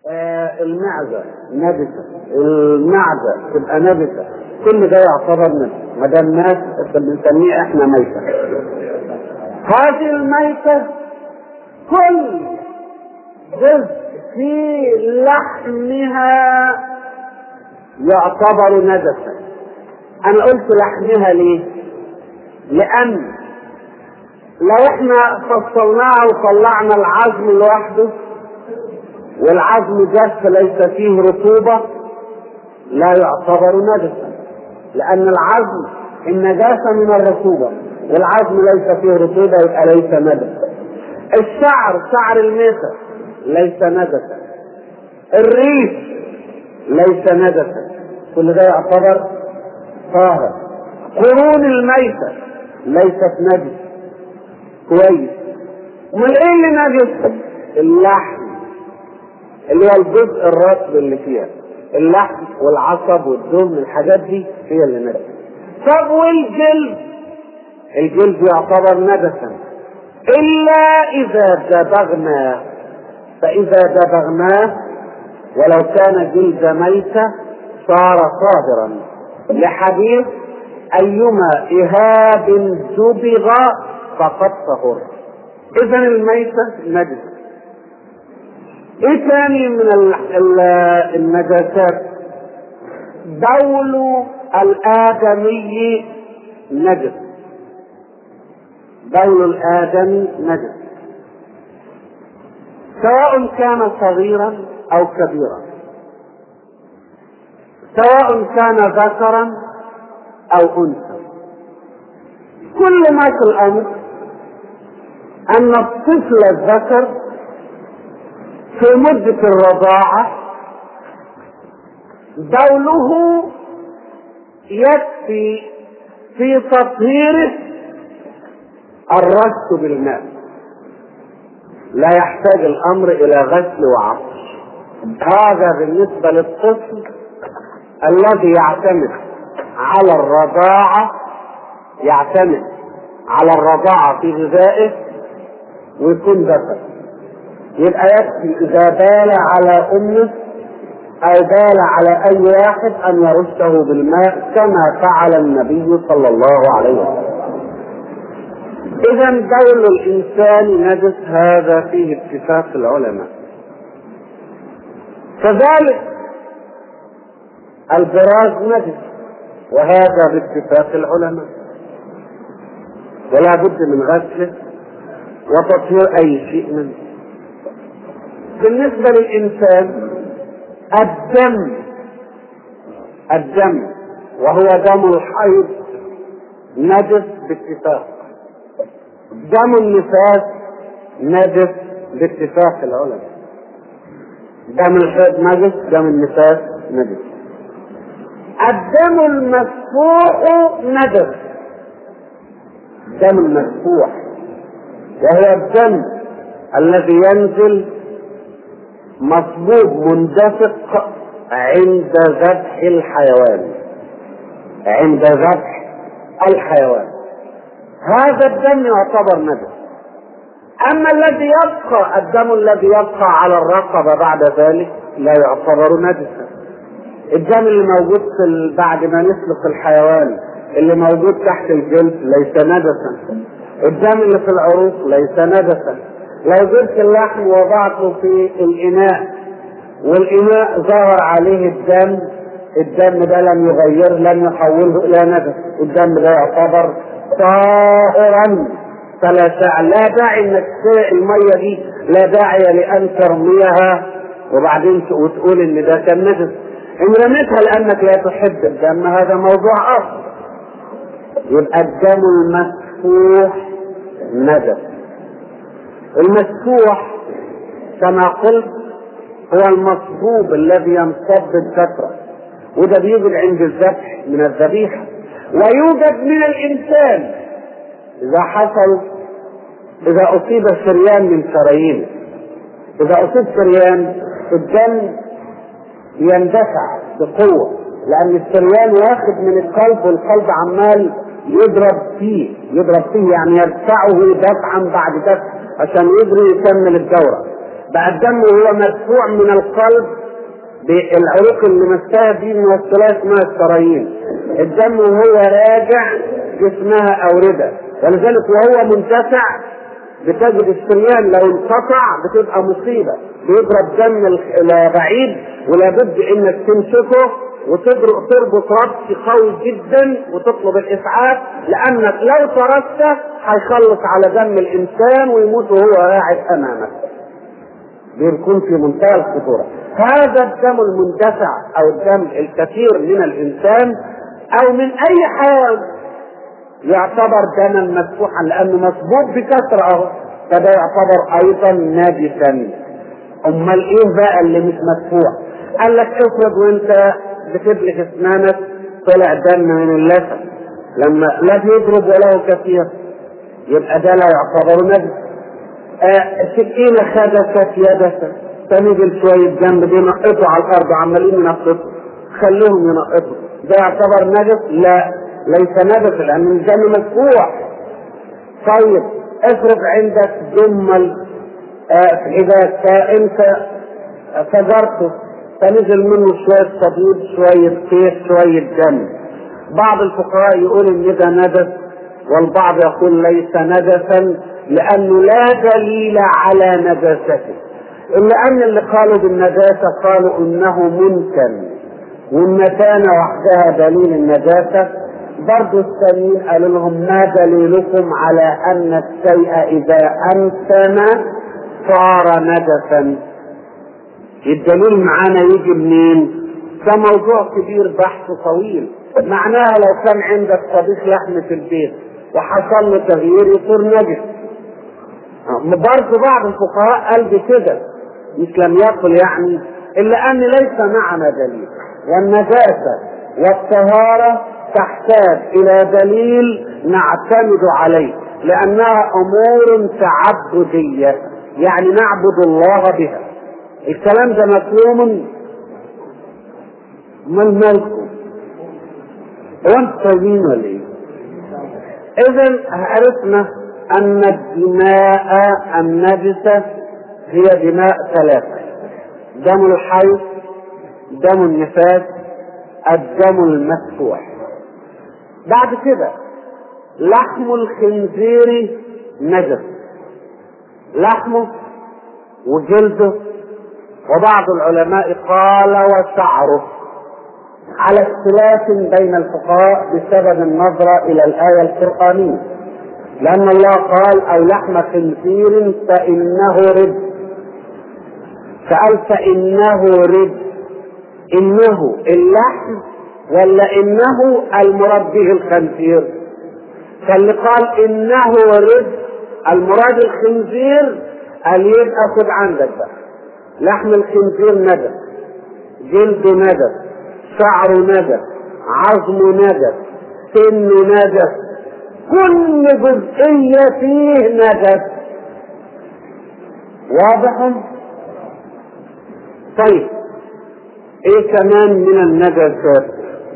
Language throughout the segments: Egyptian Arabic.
آه المعدة نجسة المعدة تبقى نجسة كل ده يعتبر نجس ما دام ناس بنسميه احنا ميتة هذه الميتة كل جزء في لحمها يعتبر نجسا انا قلت لحمها ليه لان لو احنا فصلناها وطلعنا العظم لوحده والعظم جاف ليس فيه رطوبة لا يعتبر نجسا لأن العظم النجاسة من الرطوبة والعظم ليس فيه رطوبة يبقى ليس نجسا الشعر شعر الميتة ليس نجسا الريش ليس نجسا كل ده يعتبر طاهر قرون الميتة ليست نجس كويس امال ايه اللي نجس اللحم اللي هو الجزء الرطب اللي فيها اللحم والعصب والدم الحاجات دي هي اللي نجس طب والجلد الجلد يعتبر نجسا الا اذا دبغنا فاذا دبغناه ولو كان جلد ميتة صار طاهرا لحديث ايما اهاب دبغ فقد طهر اذا الميتة نجس ايه تاني من النجاسات بول الادمي نجس بول الادمي نجس سواء كان صغيرا او كبيرا سواء كان ذكرا او انثى كل ما في الامر ان الطفل الذكر في مدة الرضاعة بوله يكفي في تطهيره الرش بالماء لا يحتاج الامر الى غسل وعطش هذا بالنسبة للطفل الذي يعتمد على الرضاعة يعتمد على الرضاعة في غذائه ويكون ذكر يبقى يكفي إذا بال على أمه أو بال على أي واحد أن يرشه بالماء كما فعل النبي صلى الله عليه وسلم. إذا بول الإنسان نجس هذا فيه اتفاق العلماء. كذلك البراز نجس وهذا باتفاق العلماء. ولا بد من غسله وتطهير أي شيء منه. بالنسبة للإنسان الدم الدم وهو دم الحيض نجس باتفاق دم النفاس نجس باتفاق العلماء دم الحيض نجس دم النفاس نجس الدم المسفوح نجس الدم المسفوح وهو الدم الذي ينزل مصبوب مندفق عند ذبح الحيوان عند ذبح الحيوان هذا الدم يعتبر نجس اما الذي يبقى الدم الذي يبقى على الرقبه بعد ذلك لا يعتبر نجسا الدم اللي موجود في بعد ما نسلق الحيوان اللي موجود تحت الجلد ليس نجسا الدم اللي في العروق ليس نجسا لو جبت اللحم ووضعته في الإناء والإناء ظهر عليه الدم الدم ده لم يغير لم يحوله إلى نجس الدم ده يعتبر طاهرا فلا داعي لا داعي انك تسرق الميه دي لا داعي لان ترميها وبعدين وتقول ان ده كان نجس ان رميتها لانك لا تحب الدم هذا موضوع اخر يبقى الدم المسفوح نجس المسفوح كما قلت هو المصبوب الذي ينصب بالكثرة وده بيوجد عند الذبح من الذبيحة ويوجد من الإنسان إذا حصل إذا أصيب شريان من شرايينه إذا أصيب شريان الدم يندفع بقوة لأن الشريان واخد من القلب والقلب عمال يضرب فيه يضرب فيه يعني يدفعه دفعا بعد دفع عشان يقدر يكمل الدورة بقى الدم وهو مدفوع من القلب بالعروق اللي مسكها دي موصلات اسمها الشرايين الدم وهو راجع جسمها أوردة ولذلك وهو منتفع بتجد الشريان لو انقطع بتبقى مصيبة بيضرب دم الى بعيد ولابد انك تمسكه وتربط ربط قوي جدا وتطلب الاسعاف لانك لو تركته هيخلص على دم الانسان ويموت وهو قاعد امامك بيكون في منتهى الخطوره هذا الدم المندفع او الدم الكثير من الانسان او من اي حيوان يعتبر دما مسفوحا لانه مسبوق بكثره اهو فده يعتبر ايضا نجسا امال ايه بقى اللي مش مسفوح قال لك افرض وانت بتدلك اسنانك طلع دم من اللثه لما لا بيضرب ولا هو كثير يبقى ده لا يعتبر نجس آه سكينه خدست يدك تنزل شويه جنب دي نقطوا على الارض عمالين ينقطوا خليهم ينقطوا ده يعتبر نجس لا ليس نجس لان الدم مسفوح طيب افرض عندك جمل آه في حذاك فانت فجرته فنزل منه شويه صديد شويه كيس شويه دم بعض الفقهاء يقول ان ده نجس والبعض يقول ليس نجسا لانه لا دليل على نجاسته الا ان اللي قالوا بالنجاسه قالوا انه ممكن والمتانه وحدها دليل النجاسه برضو الثانيين قالوا لهم ما دليلكم على ان الشيء اذا انتن صار نجسا الدليل معانا يجي منين ده موضوع كبير بحث طويل معناها لو كان عندك طبيخ لحم في البيت وحصل له تغيير يصير نجس برضه بعض الفقهاء قال بكده مش لم يقل يعني الا ان ليس معنا دليل والنجاسه والطهاره تحتاج الى دليل نعتمد عليه لانها امور تعبديه يعني نعبد الله بها الكلام ده مفهوم من مالكم هو انتوا طيبين ولا ايه؟ اذا عرفنا ان الدماء النجسه هي دماء ثلاثه دم الحيض دم النفاس الدم المسفوح بعد كده لحم الخنزير نجس لحمه وجلده وبعض العلماء قال وشعره على اختلاف بين الفقهاء بسبب النظرة إلى الآية القرآنية لأن الله قال أو لحم خنزير فإنه رد فقال فإنه رد إنه اللحم ولا إنه المراد به الخنزير فاللي قال إنه رد المراد الخنزير قال يبقى خد عندك بقى لحم الخنزير ندى جلده ندى شعره ندى عظمه ندى سنه ندى كل جزئية فيه ندى واضح؟ طيب ايه كمان من النجاسات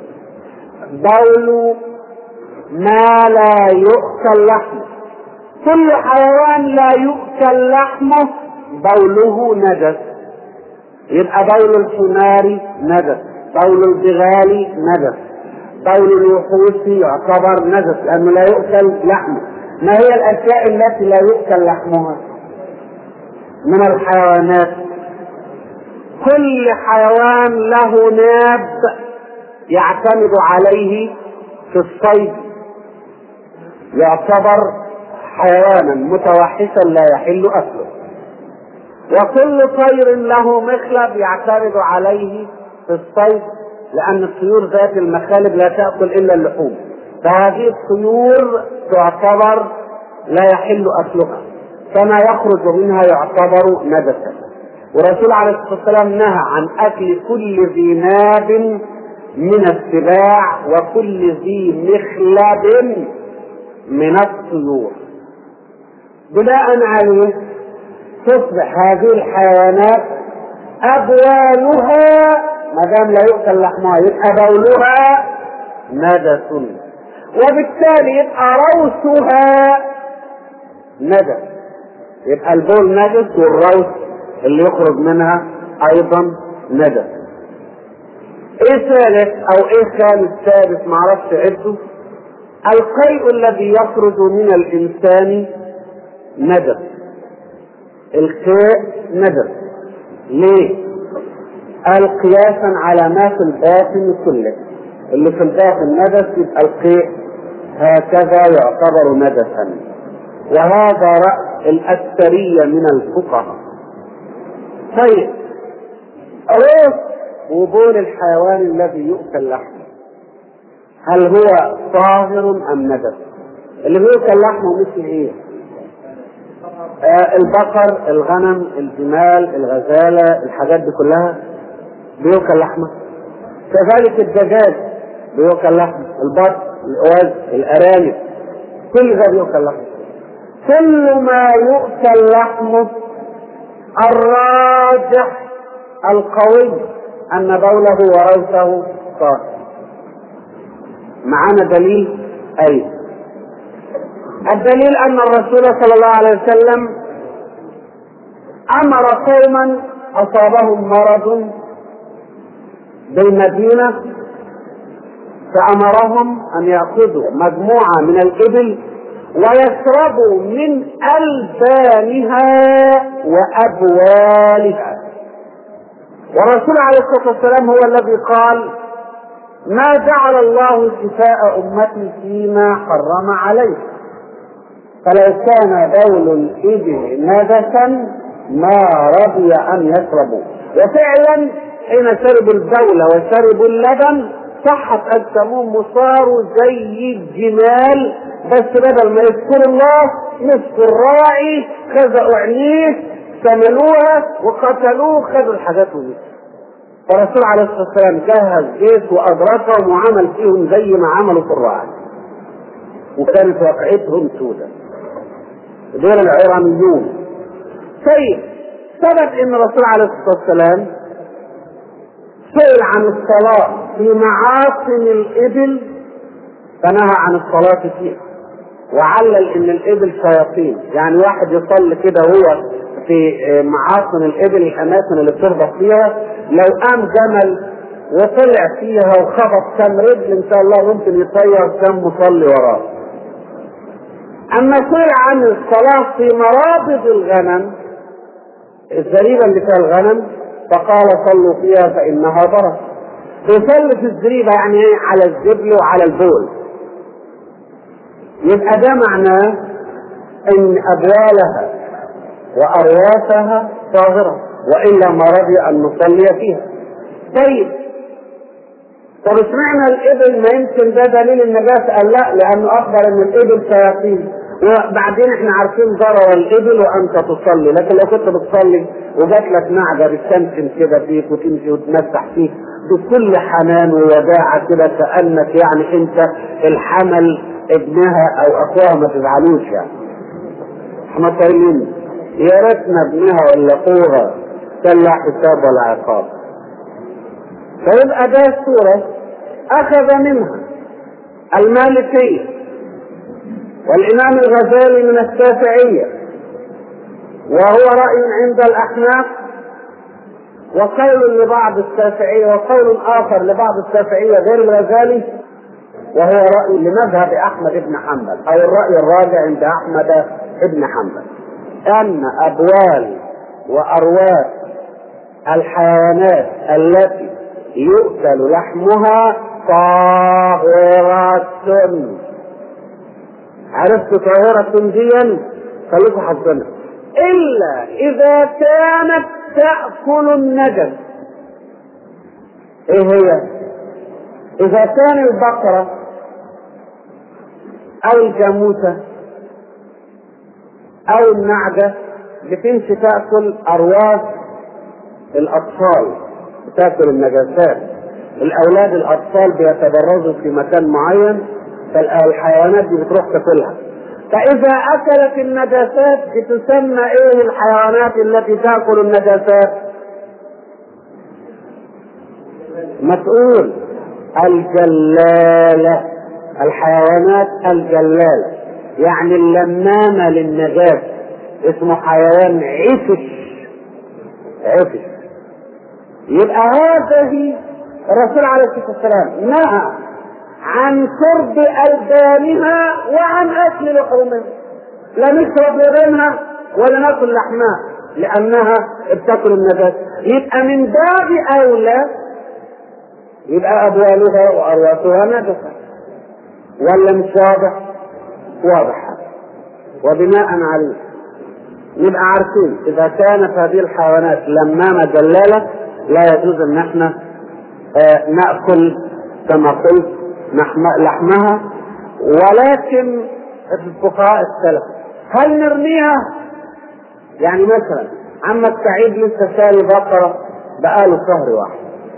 بول ما لا يؤكل لحمه كل حيوان لا يؤكل لحمه بوله نجس يبقى بول الحمار نجس بول البغال نجس بول الوحوش يعتبر نجس لانه لا يؤكل لحمه ما هي الاشياء التي لا يؤكل لحمها من الحيوانات كل حيوان له ناب يعتمد عليه في الصيد يعتبر حيوانا متوحشا لا يحل اكله وكل طير له مخلب يعتمد عليه في الصيد لأن الطيور ذات المخالب لا تأكل إلا اللحوم فهذه الطيور تعتبر لا يحل أكلها فما يخرج منها يعتبر نجسا والرسول عليه الصلاة والسلام نهى عن أكل كل ذي ناب من السباع وكل ذي مخلب من الطيور بناء عليه تصبح هذه الحيوانات أبوالها ما دام لا يؤكل لحمها يبقى بولها نجس وبالتالي يبقى روثها نجس يبقى البول نجس والروث اللي يخرج منها ايضا ندى ايه ثالث او ايه خامس سادس معرفش عده القيء الذي يخرج من الانسان ندى القيء ندى ليه قال قياسا على ما في الباطن كله اللي في الباطن ندس يبقى القيء هكذا يعتبر ندسا وهذا رأس الأكثرية من الفقهاء طيب روح وبول الحيوان الذي يؤكل لحمه هل هو طاهر أم ندس اللي بيؤكل لحمه مثل ايه آه البقر الغنم الجمال الغزالة الحاجات دي كلها بيؤكل لحمه كذلك الدجاج بيؤكل لحمه البط الاواز الارانب كل ده بيؤكل لحمه كل ما يؤكل لحمه الراجح القوي ان بوله وروثه طاهر معانا دليل ايوه الدليل ان الرسول صلى الله عليه وسلم امر قوما اصابهم مرض بالمدينه فامرهم ان ياخذوا مجموعه من الابل ويشربوا من البانها وابوالها والرسول عليه الصلاه والسلام هو الذي قال ما جعل الله شفاء امتي فيما حرم عليه فلو كان بول الإبل نجسا ما رضي أن يشربوا وفعلا حين شربوا البول وشربوا اللبن صحت أجسامهم وصاروا زي الجمال بس بدل ما يذكروا الله مسكوا الراعي خزقوا عينيه سملوها وقتلوه خدوا الحاجات ومشوا فالرسول عليه الصلاه والسلام جهز جيش وادركهم وعمل فيهم زي ما عملوا في الراعي وكانت واقعتهم سودة دول العيرانيون طيب ثبت ان الرسول عليه الصلاه والسلام سئل عن الصلاه في معاصم الابل فنهى عن الصلاه فيها وعلل ان الابل شياطين يعني واحد يصلي كده هو في معاصم الابل الاماكن اللي بتربط فيها لو قام جمل وطلع فيها وخبط كم رجل ان شاء الله ممكن يطير كم مصلي وراه اما سئل عن الصلاه في مرابض الغنم الزريبه اللي فيها الغنم فقال صلوا فيها فانها ضرر بيصلي في الزريبه يعني ايه على الزبل وعلى البول يبقى ده معناه ان ابوالها وارواثها طاهره والا ما رضي ان نصلي فيها طيب طب اشمعنى الابل ما يمكن ده دليل النجاسه قال لا لانه اخبر ان الابل شياطين وبعدين احنا عارفين ضرر الابل وانت تصلي لكن لو كنت بتصلي وجات لك نعجه بتشمشم كده فيك وتمشي وتمسح فيك بكل حنان ووداعه كده كانك يعني انت الحمل ابنها او اخوها ما تزعلوش يعني احنا طايلين يا ريتنا ابنها ولا اخوها كان لا حساب ولا عقاب فيبقى ده السورة أخذ منها المالكية والإمام الغزالي من الشافعية وهو رأي عند الأحناف وقول لبعض الشافعية وقول آخر لبعض الشافعية غير الغزالي وهو رأي لمذهب أحمد بن حنبل أو الرأي الراجع عند أحمد بن حنبل أن أبوال وأرواح الحيوانات التي يؤكل لحمها طاهرة عرفت طاهرة ديا خليكم حافظينها إلا إذا كانت تأكل النجس إيه هي؟ إذا كان البقرة أو الجاموسة أو النعجة بتمشي تأكل أرواح الأطفال بتاكل النجاسات الاولاد الاطفال بيتبرزوا في مكان معين فالحيوانات دي بتروح تاكلها فاذا اكلت النجاسات بتسمى ايه الحيوانات التي تاكل النجاسات مسؤول الجلالة الحيوانات الجلالة يعني اللمامة للنجاسة اسمه حيوان عفش عفش يبقى هذه الرسول عليه الصلاه والسلام نهى عن شرب البانها وعن اكل لحومها لا نشرب لبنها ولا ناكل لحمها لانها بتاكل النجاسه يبقى من باب اولى يبقى ابوالها وارواتها نجسه ولا مش واضح؟ واضح وبناء عليه نبقى عارفين اذا كانت هذه الحيوانات لمامه جلاله لا يجوز ان احنا آه ناكل كما قلت لحمها ولكن الفقهاء السلف هل نرميها؟ يعني مثلا عمك سعيد لسه شاري بقره بقاله شهر واحد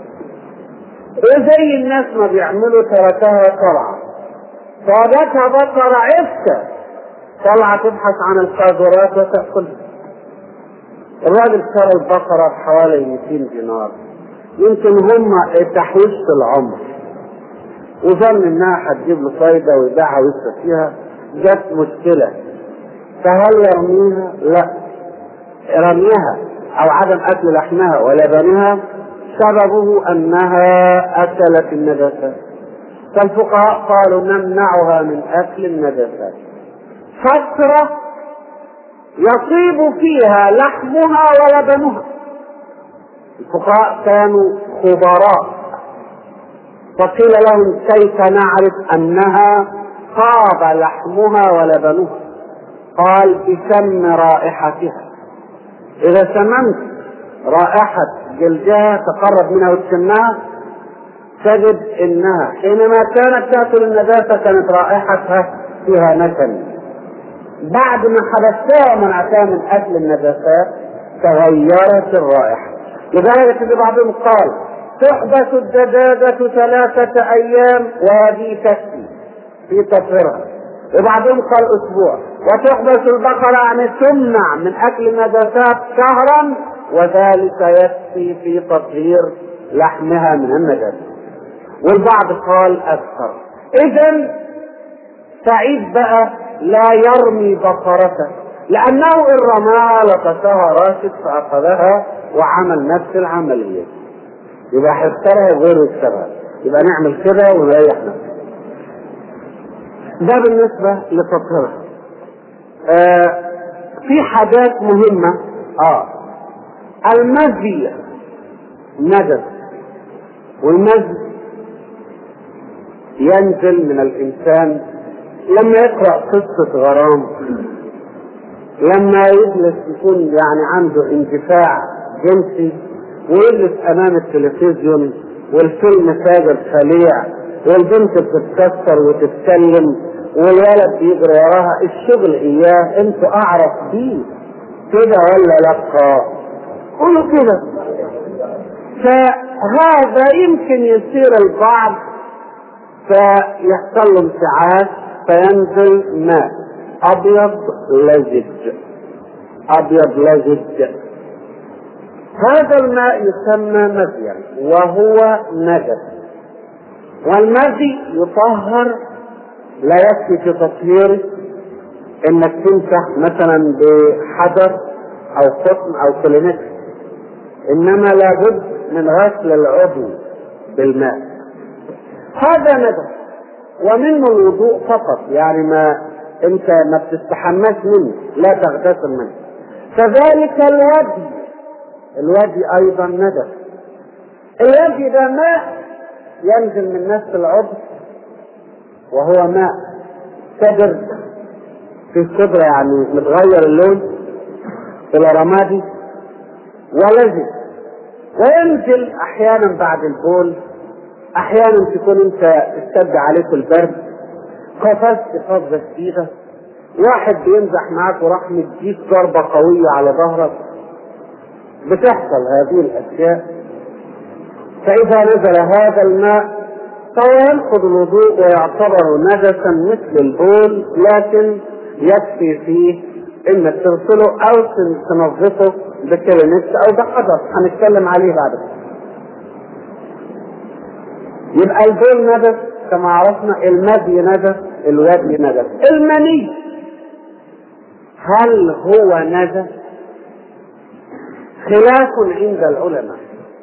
وزي الناس ما بيعملوا تركها طلعه صابتها بقره عفشه طلعت تبحث عن القاذورات وتاكلها الراجل شرى البقره بحوالي 200 دينار يمكن هم تحويشة العمر وظن انها هتجيب له فايده ويبيعها ويكسب فيها جت مشكله فهل يرميها؟ لا رميها او عدم اكل لحمها ولبنها سببه انها اكلت النجاسات فالفقهاء قالوا نمنعها من اكل النجاسات فتره يطيب فيها لحمها ولبنها الفقهاء كانوا خبراء فقيل لهم كيف نعرف انها طاب لحمها ولبنها قال بشم رائحتها اذا شممت رائحة جلدها تقرب منها وتشمها تجد انها حينما كانت تاكل النجاسة كانت رائحتها فيها نتن بعد ما حبستها ومنعتها من اكل النجاسات تغيرت الرائحة لذلك في بعضهم قال تحبس الدجاجة ثلاثة أيام وهذه تكفي في تطهيرها وبعضهم قال أسبوع وتحبس البقرة يعني تمنع من أكل النجاسات شهرا وذلك يكفي في تطهير لحمها من النجاسة والبعض قال أكثر إذا سعيد بقى لا يرمي بقرته لأنه إن رماها لقتها راشد فأخذها وعمل نفس العملية يبقى هيختارها غير يكسبها يبقى نعمل كده ونريح نفسنا ده بالنسبة لتطهيرها آه في حاجات مهمة اه المزي نجس والمزي ينزل من الإنسان لما يقرأ قصة غرام لما يجلس يكون يعني عنده اندفاع جنسي ويجلس امام التلفزيون والفيلم ساجد خليع والبنت بتتكسر وتتكلم والولد بيجري وراها الشغل اياه انتوا اعرف بيه كده ولا لا قولوا كده فهذا يمكن يصير البعض فيحصل له انتعاش فينزل ماء ابيض لزج ابيض لزج هذا الماء يسمى مزيا وهو نجس والمزي يطهر لا يكفي في تطهيره انك تمسح مثلا بحجر او قطن او كلينكس انما لابد من غسل العضو بالماء هذا نجس ومنه الوضوء فقط يعني ما انت ما بتستحماش منه لا تغتسل منه كذلك الوجه الوادي ايضا نجس الوادي ده ماء ينزل من نفس العضو وهو ماء كدر في الصدر يعني متغير اللون الى رمادي ولزج وينزل احيانا بعد البول احيانا تكون انت اشتد عليك البرد قفزت قفزه شديده واحد بيمزح معاك وراح مديك ضربه قويه على ظهرك بتحصل هذه الاشياء فاذا نزل هذا الماء فهو ينقض الوضوء ويعتبر نجسا مثل البول لكن يكفي فيه انك تغسله او تنظفه بكلينكس او بحجر هنتكلم عليه بعد كده يبقى البول نجس كما عرفنا المدي نجس الودي نجس المني هل هو نجس خلاف عند العلماء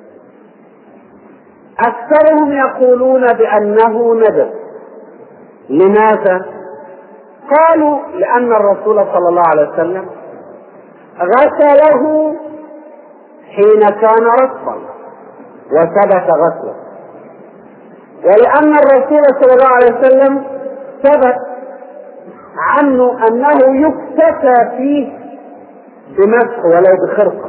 أكثرهم يقولون بأنه نجس لماذا؟ قالوا لأن الرسول صلى الله عليه وسلم غسله حين كان رطبا وثبت غسله ولأن الرسول صلى الله عليه وسلم ثبت عنه أنه يكتفى فيه بمسح ولو بخرقة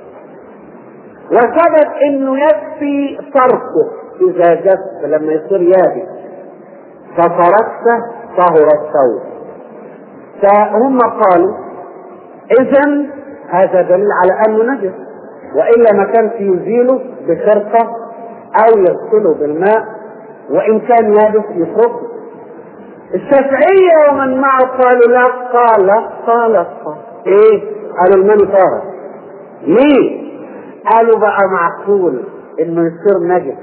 وثبت انه يكفي تركه اذا جف لما يصير يابس ففركته طهر الثوب فهم قالوا اذا هذا دليل على انه نجس والا ما كانش يزيله بخرقه او يغسله بالماء وان كان يابس يفركه الشافعية ومن معه قالوا لا قال قال قال ايه قالوا المني طاهر ليه قالوا بقى معقول انه يصير نجس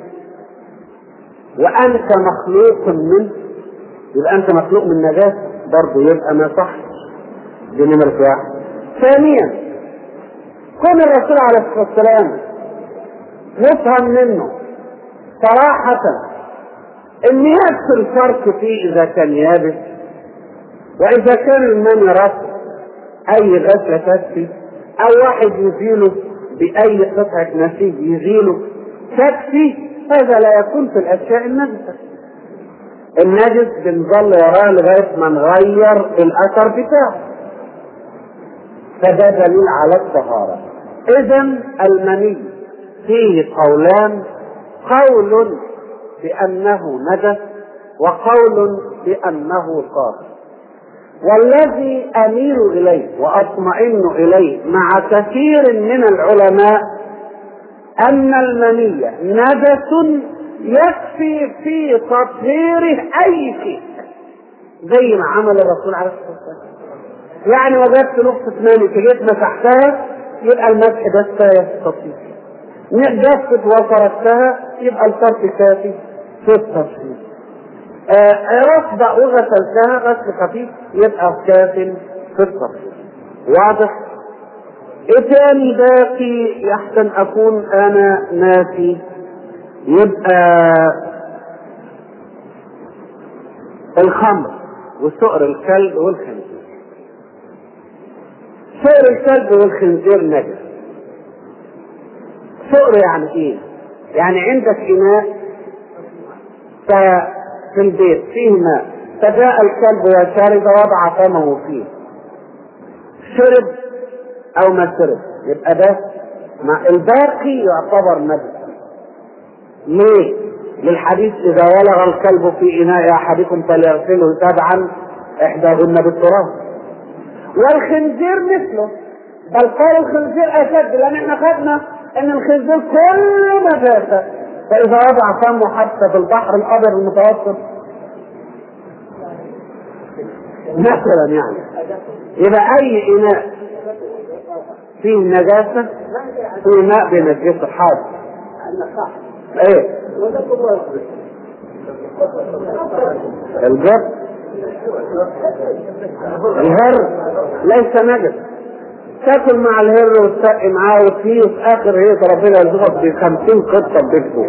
وانت مخلوق منه يبقى انت مخلوق من نجاسه برضه يبقى ما صح دي نمرة واحد ثانيا كون الرسول عليه الصلاة والسلام يفهم منه صراحة ان يكفي الفرق فيه اذا كان يابس واذا كان المني رطب اي غسلة تكفي او واحد يزيله باي قطعة نسيج يزيله تكفي هذا لا يكون في الاشياء النجسة النجس بنظل وراه لغاية ما نغير الاثر بتاعه فده دليل على الطهارة اذا المني فيه قولان قول بأنه نجس وقول بأنه طاهر والذي أميل إليه وأطمئن إليه مع كثير من العلماء أن المني نجس يكفي في تطهيره أي شيء زي ما عمل الرسول عليه الصلاة والسلام يعني وجدت نقطة ماني جيت مسحتها يبقى المسح ده كفاية في التطهير جفت وفركتها يبقى الفرق كافي في التطهير آه رفضة وغسلتها غسل خفيف يبقى كاف في التطهير واضح ايه تاني باقي يحسن اكون انا ناسي يبقى الخمر وسؤر الكلب والخنزير سؤر الكلب والخنزير نجس سؤر يعني ايه يعني عندك اناء في البيت فيه ماء فجاء الكلب وشرب وضع فمه فيه شرب او ما شرب يبقى ده مع الباقي يعتبر نجس ليه للحديث اذا ولغ الكلب في اناء احدكم فليغسله سبعا احداهن بالتراب والخنزير مثله بل قال الخنزير اشد لان احنا خدنا ان الخنزير كله نجاسه فاذا وضع فمه حتى في البحر الابيض المتوسط مثلا يعني يبقى اي اناء فيه نجاسه فيه ماء بينجسه حاضر ايه الجر الهر ليس نجس تاكل مع الهر وتسقي معاه وتفيه في اخر هي ربنا يرزقك ب 50 قطه بيكتب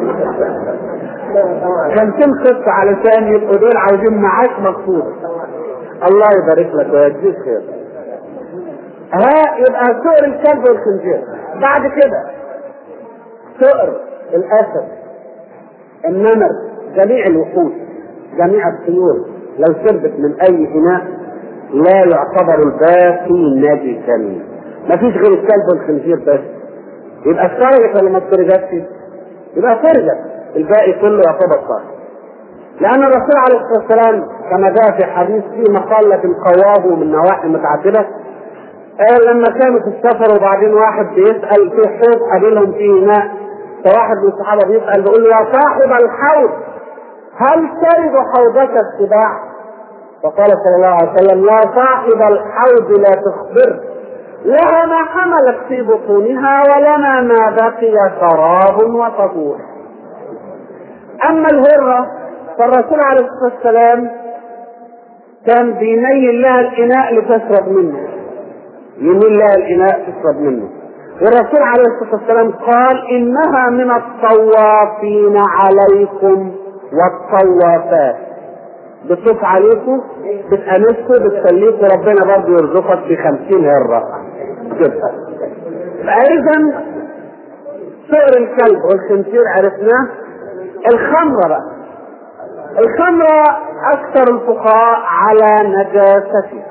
50 قطه علشان يبقوا دول عاوزين معاش مقصود الله يبارك لك ويجزيك خير ها يبقى سؤر الكلب والخنزير بعد كده سؤر الاسد النمر جميع الوحوش جميع الطيور لو شربت من اي اناء لا يعتبر الباقي نجسا مفيش غير الكلب والخنزير بس يبقى اتفرجت ولا ما اتفرجتش؟ يبقى اتفرجت الباقي كله يعتبر طاهر لأن الرسول عليه الصلاة والسلام كما جاء في حديث في مقالة قواه من نواحي متعددة قال لما كانوا في السفر وبعدين واحد بيسأل في حوض قابلهم فيه ماء فواحد من الصحابة بيسأل بيقول له يا صاحب الحوض هل ترد حوضك السباع؟ فقال صلى الله عليه وسلم يا صاحب الحوض لا تخبر لها ما حملت في بطونها ولنا ما بقي شراب وطهور أما الهرة فالرسول عليه الصلاة والسلام كان بينيل لها الإناء لتشرب منه يميل لها الإناء تشرب منه والرسول عليه الصلاة والسلام قال إنها من الطوافين عليكم والطوافات بتطوف عليكم بتأنسكم بتخليكم ربنا برضه يرزقك بخمسين هرة كده فإذا سؤر الكلب والخنزير عرفناه الخمرة بقى الخمرة أكثر الفقهاء على نجاستها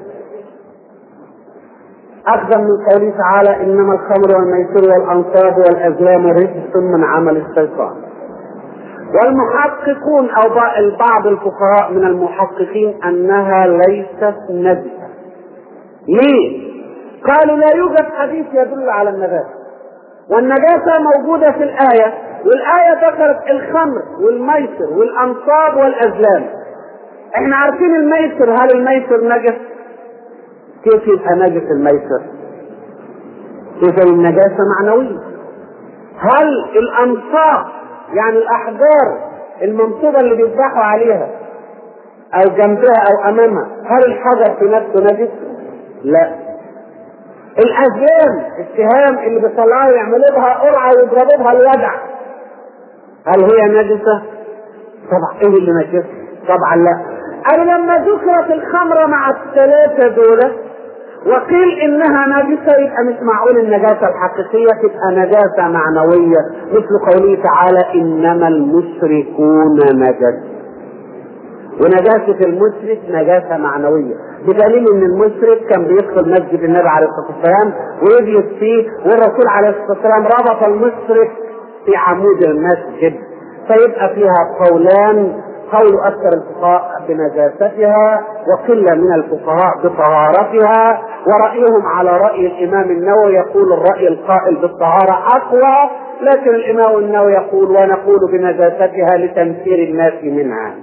أخذا من قوله تعالى إنما الخمر والميسر والأنصاب والأزلام رجس من عمل الشيطان والمحققون أو بعض الفقهاء من المحققين أنها ليست نجسة ليه؟ قالوا لا يوجد حديث يدل على النجاسة والنجاسة موجودة في الآية والآية ذكرت الخمر والميسر والأنصاب والأزلام احنا عارفين الميسر هل الميسر نجس؟ كيف يبقى نجس الميسر؟ إذا النجاسة معنوية هل الأنصاب يعني الأحجار المنصوبة اللي بيذبحوا عليها أو جنبها أو أمامها هل الحجر في نفسه نجس؟ لا الأزلام السهام اللي بيطلعوا يعملوا بها قرعة ويضربوا بها الودع هل هي نجسة؟ طبعا ايه اللي نجسة؟ طبعا لا أنا لما ذكرت الخمرة مع الثلاثة دول وقيل انها نجسة يبقى مش معقول النجاسة الحقيقية تبقى نجاسة معنوية مثل قوله تعالى انما المشركون نجس ونجاسة المشرك نجاسة معنوية بدليل ان المشرك كان بيدخل مسجد النبي عليه الصلاة والسلام ويجلس فيه والرسول عليه الصلاة والسلام ربط المشرك في عمود المسجد فيبقى فيها قولان قول أكثر الفقهاء بنجاستها وقلة من الفقهاء بطهارتها ورأيهم على رأي الإمام النووي يقول الرأي القائل بالطهارة أقوى لكن الإمام النووي يقول ونقول بنجاستها لتنفير الناس منها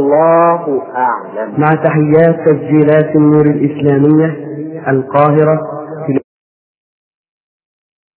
والله أعلم مع تحيات تسجيلات النور الإسلامية القاهرة